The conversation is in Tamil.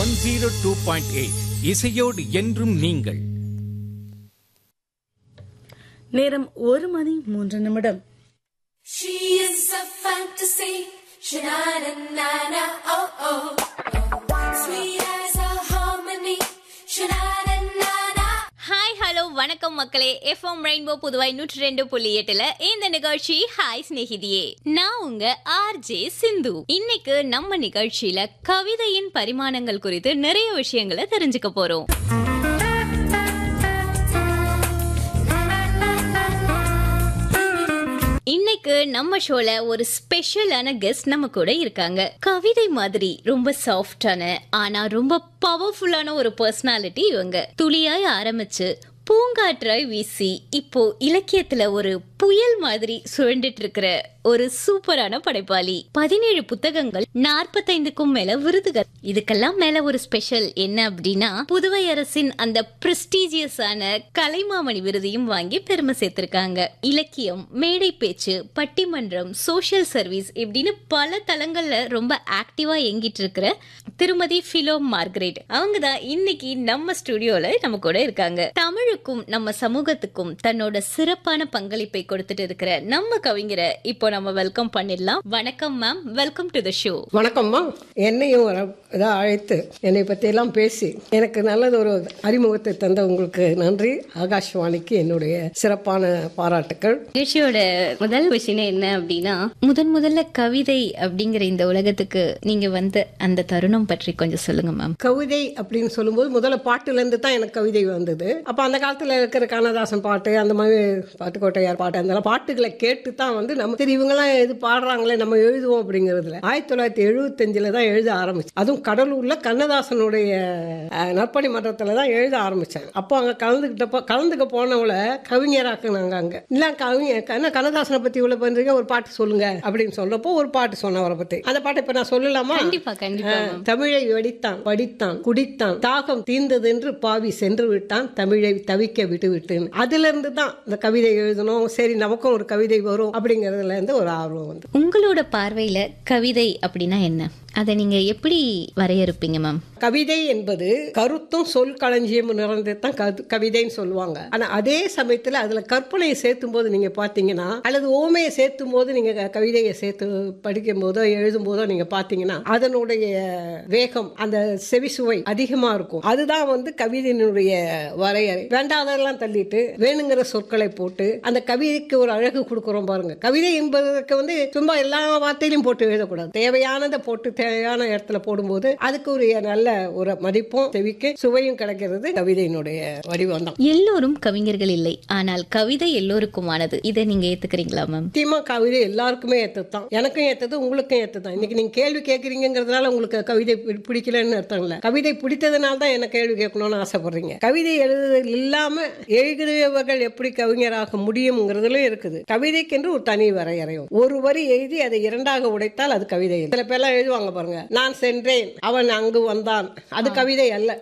One zero two point eight இசையோடு என்றும் நீங்கள் நேரம் ஒரு மணி மூன்று நிமிடம் She is a fantasy. Sha-na-na-na-na, oh oh. Sweet as a harmony. Sha-na-na-na-na. Hi hello வணக்கம் மக்களே எஃப்எம் ரெயின்போ புதுவாய் நூற்றி ரெண்டு புள்ளி எட்டுல இந்த நிகழ்ச்சி ஹாய் சிநேகிதியே நான் உங்க ஆர்ஜே சிந்து இன்னைக்கு நம்ம நிகழ்ச்சியில கவிதையின் பரிமாணங்கள் குறித்து நிறைய விஷயங்களை தெரிஞ்சுக்க போறோம் இன்னைக்கு நம்ம ஷோல ஒரு ஸ்பெஷலான கெஸ்ட் நம்ம கூட இருக்காங்க கவிதை மாதிரி ரொம்ப சாஃப்டான ஆனா ரொம்ப பவர்ஃபுல்லான ஒரு பர்சனாலிட்டி இவங்க துளியாய் ஆரம்பிச்சு பூங்காற்றாய் வீசி இப்போ இலக்கியத்துல ஒரு புயல் மாதிரி சுழண்டுட்டு இருக்கிற ஒரு சூப்பரான படைப்பாளி பதினேழு புத்தகங்கள் நாற்பத்தைந்துக்கும் மேல விருதுகள் இதுக்கெல்லாம் மேல ஒரு ஸ்பெஷல் என்ன அப்படின்னா புதுவை அரசின் அந்த பிரஸ்டீஜியஸான கலைமாமணி விருதையும் வாங்கி பெருமை சேர்த்திருக்காங்க இலக்கியம் மேடை பேச்சு பட்டிமன்றம் சோஷியல் சர்வீஸ் இப்படின்னு பல தளங்கள்ல ரொம்ப ஆக்டிவா இயங்கிட்டு இருக்கிற திருமதி பிலோ மார்கரெட் அவங்க தான் இன்னைக்கு நம்ம ஸ்டுடியோல நம்ம கூட இருக்காங்க தமிழுக்கும் நம்ம சமூகத்துக்கும் தன்னோட சிறப்பான பங்களிப்பை கொடுத்துட்டு இருக்கிற நம்ம கவிஞரை இப்போ நம்ம வெல்கம் பண்ணிடலாம் வணக்கம் ma'am welcome to the show வணக்கம்மா என்னையும் வர- இதா அழைத்து என்னை பற்றியெல்லாம் பேசி எனக்கு நல்லது ஒரு அறிமுகத்தை தந்த உங்களுக்கு நன்றி ஆகாஷ்வாணிக்கு என்னுடைய சிறப்பான பாராட்டுக்கள் நிகழ்ச்சியோட முதல் விஷயம் என்ன அப்படின்னா முதன் முதல்ல கவிதை அப்படிங்கிற இந்த உலகத்துக்கு நீங்க வந்த அந்த தருணம் பற்றி கொஞ்சம் சொல்லுங்க மேம் கவிதை அப்படின்னு சொல்லும்போது முதல்ல பாட்டுலேருந்து தான் எனக்கு கவிதை வந்தது அப்போ அந்த காலத்தில் இருக்கிற கண்ணதாசன் பாட்டு அந்த மாதிரி பாட்டுக்கோட்டையார் பாட்டு அந்த பாட்டுகளை கேட்டு தான் வந்து நம்ம சரி இவங்கெல்லாம் இது பாடுறாங்களே நம்ம எழுதுவோம் அப்படிங்கிறதுல ஆயிரத்தி தொள்ளாயிரத்தி எழுபத்தஞ்சில் தான் எழுத ஆரம்பிச்சேன் அதுவும் கடலூரில் கண்ணதாசனுடைய அஹ், நற்பணி மன்றத்தில் தான் எழுத ஆரம்பித்தேன் அப்போ அங்கே கலந்துக்கிட்டப்போ கலந்துக்க போனவளை கவிஞராக்குனாங்க அங்கே இல்லை கவிஞர் என்ன கண்ணதாசனை பற்றி இவ்வளோ பண்ணுறீங்க ஒரு பாட்டு சொல்லுங்க அப்படின்னு சொன்னப்போ ஒரு பாட்டு சொன்னேன் அவரை பற்றி அந்த பாட்டை இப்போ நான் சொல்லலாமா கண்டிப்பா கண்டிப்பா ஆ, தமிழை வெடித்தான் படித்தான் குடித்தான் தாகம் தீர்ந்ததென்று பாவி சென்று விட்டான் தமிழை தவிக்க விட்டு விட்டுன்னு அதுல இருந்து தான் இந்த கவிதை எழுதணும் சரி நமக்கும் ஒரு கவிதை வரும் அப்படிங்கறதுல இருந்து ஒரு ஆர்வம் வந்து உங்களோட பார்வையில கவிதை அப்படின்னா என்ன அதை நீங்க எப்படி வரையறுப்பீங்க மேம் கவிதை என்பது கருத்தும் சொல் களஞ்சியம் நிறைந்தது தான் கது- கவிதைன்னு சொல்லுவாங்க ஆனா அதே சமயத்துல அதுல கற்பனையை சேர்த்தும் போது நீங்க பாத்தீங்கன்னா அல்லது ஓமையை சேர்த்தும் போது நீங்க க- கவிதையை சேர்த்து படிக்கும் போதோ எழுதும் போதோ நீங்க பாத்தீங்கன்னா அதனுடைய வேகம் அந்த செவிசுவை அதிகமா இருக்கும் அதுதான் வந்து கவிதையினுடைய வரையறை வேண்டாதெல்லாம் தள்ளிட்டு வேணுங்கிற சொற்களை போட்டு அந்த கவிதைக்கு ஒரு அழகு கொடுக்குறோம் பாருங்க கவிதை என்பதற்கு வந்து சும்மா எல்லா வார்த்தையிலும் போட்டு எழுதக்கூடாது தேவையானதை போட்டு தேவையான இடத்துல போடும்போது அதுக்கு ஒரு நல்ல ஒரு மதிப்பும் செவிக்கு சுவையும் கிடைக்கிறது கவிதையினுடைய வடிவம் தான் எல்லோரும் கவிஞர்கள் இல்லை ஆனால் கவிதை எல்லோருக்குமானது இதை நீங்க ஏத்துக்கிறீங்களா மேம் முக்கியமா கவிதை எல்லாருக்குமே ஏற்றது தான் எனக்கும் ஏற்றது உங்களுக்கும் ஏற்றது தான் இன்னைக்கு நீங்க கேள்வி கேட்குறீங்கிறதுனால உங்களுக்கு கவிதை பி- பிடிக்கலன்னு அர்த்தம் இல்லை கவிதை பிடித்ததுனால தான் என்ன கேள்வி கேட்கணும்னு ஆசைப்படுறீங்க கவிதை எழுதுதல் இல்லாம எழுதுபவர்கள் எப்படி கவிஞராக முடியுங்கிறதுல இருக்குது கவிதைக்கென்று ஒரு தனி வரையறையும் ஒரு வரி எழுதி அதை இரண்டாக உடைத்தால் அது கவிதை சில பேர்லாம் எழுதுவாங்க பாருங்க நான் சென்றேன் அவன் அங்கு வந்தான் அது கவிதை அல்ல